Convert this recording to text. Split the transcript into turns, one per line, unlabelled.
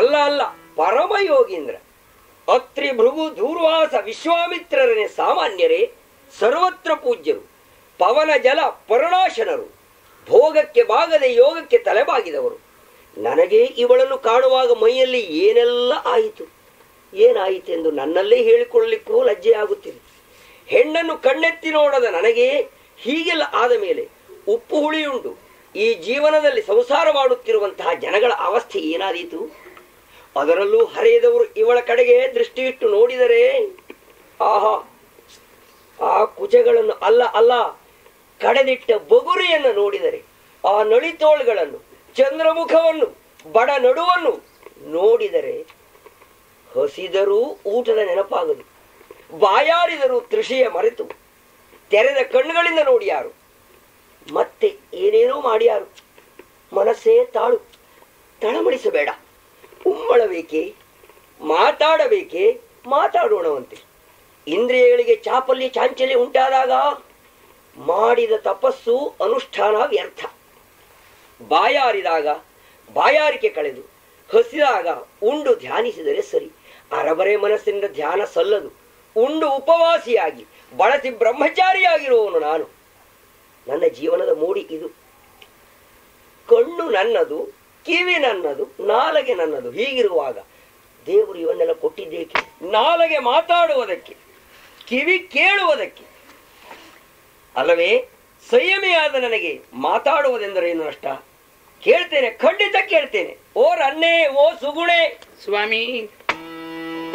ಅಲ್ಲ ಅಲ್ಲ ಪರಮಯೋಗೀಂದ್ರ ಅತ್ರಿ ಭೃಗು ದೂರ್ವಾಸ ವಿಶ್ವಾಮಿತ್ರರನೇ ಸಾಮಾನ್ಯರೇ ಸರ್ವತ್ರ ಪೂಜ್ಯರು ಪವನ ಜಲ ಪರಣಾಶನರು ಭೋಗಕ್ಕೆ ಬಾಗದೆ ಯೋಗಕ್ಕೆ ತಲೆಬಾಗಿದವರು ನನಗೆ ಇವಳನ್ನು ಕಾಣುವಾಗ ಮೈಯಲ್ಲಿ ಏನೆಲ್ಲ ಆಯಿತು ಏನಾಯಿತೆಂದು ನನ್ನಲ್ಲೇ ಹೇಳಿಕೊಳ್ಳಲಿಕ್ಕೂ ಲಜ್ಜೆ ಆಗುತ್ತಿದೆ ಹೆಣ್ಣನ್ನು ಕಣ್ಣೆತ್ತಿ ನೋಡದ ನನಗೆ ಹೀಗೆಲ್ಲ ಆದ ಮೇಲೆ ಉಪ್ಪು ಹುಳಿಯುಂಡು ಈ ಜೀವನದಲ್ಲಿ ಸಂಸಾರ ಮಾಡುತ್ತಿರುವಂತಹ ಜನಗಳ ಅವಸ್ಥೆ ಏನಾದೀತು ಅದರಲ್ಲೂ ಹರೆಯದವರು ಇವಳ ಕಡೆಗೆ ದೃಷ್ಟಿಯಿಟ್ಟು ನೋಡಿದರೆ ಆಹಾ ಆ ಕುಜಗಳನ್ನು ಅಲ್ಲ ಅಲ್ಲ ಕಡೆದಿಟ್ಟ ಬಗುರಿಯನ್ನು ನೋಡಿದರೆ ಆ ನಳಿತೋಳ್ಗಳನ್ನು ಚಂದ್ರಮುಖವನ್ನು ಬಡ ನಡುವನ್ನು ನೋಡಿದರೆ ಹಸಿದರೂ ಊಟದ ನೆನಪಾಗದು ಬಾಯಾರಿದರೂ ತೃಷಿಯ ಮರೆತು ತೆರೆದ ಕಣ್ಣುಗಳಿಂದ ನೋಡಿಯಾರು ಮತ್ತೆ ಏನೇನೋ ಮಾಡಿಯಾರು ಮನಸ್ಸೇ ತಾಳು ತಳಮಡಿಸಬೇಡ ಉಮ್ಮಳಬೇಕೆ ಮಾತಾಡಬೇಕೆ ಮಾತಾಡೋಣವಂತೆ ಇಂದ್ರಿಯಗಳಿಗೆ ಚಾಪಲ್ಯ ಚಾಂಚಲ್ಯ ಉಂಟಾದಾಗ ಮಾಡಿದ ತಪಸ್ಸು ಅನುಷ್ಠಾನ ವ್ಯರ್ಥ ಬಾಯಾರಿದಾಗ ಬಾಯಾರಿಕೆ ಕಳೆದು ಹಸಿದಾಗ ಉಂಡು ಧ್ಯಾನಿಸಿದರೆ ಸರಿ ಅರಬರೆ ಮನಸ್ಸಿನಿಂದ ಧ್ಯಾನ ಸಲ್ಲದು ಉಂಡು ಉಪವಾಸಿಯಾಗಿ ಬಳಸಿ ಬ್ರಹ್ಮಚಾರಿಯಾಗಿರುವವನು ನಾನು ನನ್ನ ಜೀವನದ ಮೂಡಿ ಇದು ಕಣ್ಣು ನನ್ನದು ಕಿವಿ ನನ್ನದು ನಾಲಗೆ ನನ್ನದು ಹೀಗಿರುವಾಗ ದೇವರು ಇವನ್ನೆಲ್ಲ ಕೊಟ್ಟಿದ್ದೇಕೆ ನಾಲಗೆ ಮಾತಾಡುವುದಕ್ಕೆ ಕಿವಿ ಕೇಳುವುದಕ್ಕೆ ಅಲ್ಲವೇ ಸಂಯಮಿಯಾದ ನನಗೆ ಮಾತಾಡುವುದೆಂದರೇನು ನಷ್ಟ ಕೇಳ್ತೇನೆ ಖಂಡಿತ ಕೇಳ್ತೇನೆ ಓ ರನ್ನೇ ಓ ಸುಗುಣೆ
ಸ್ವಾಮಿ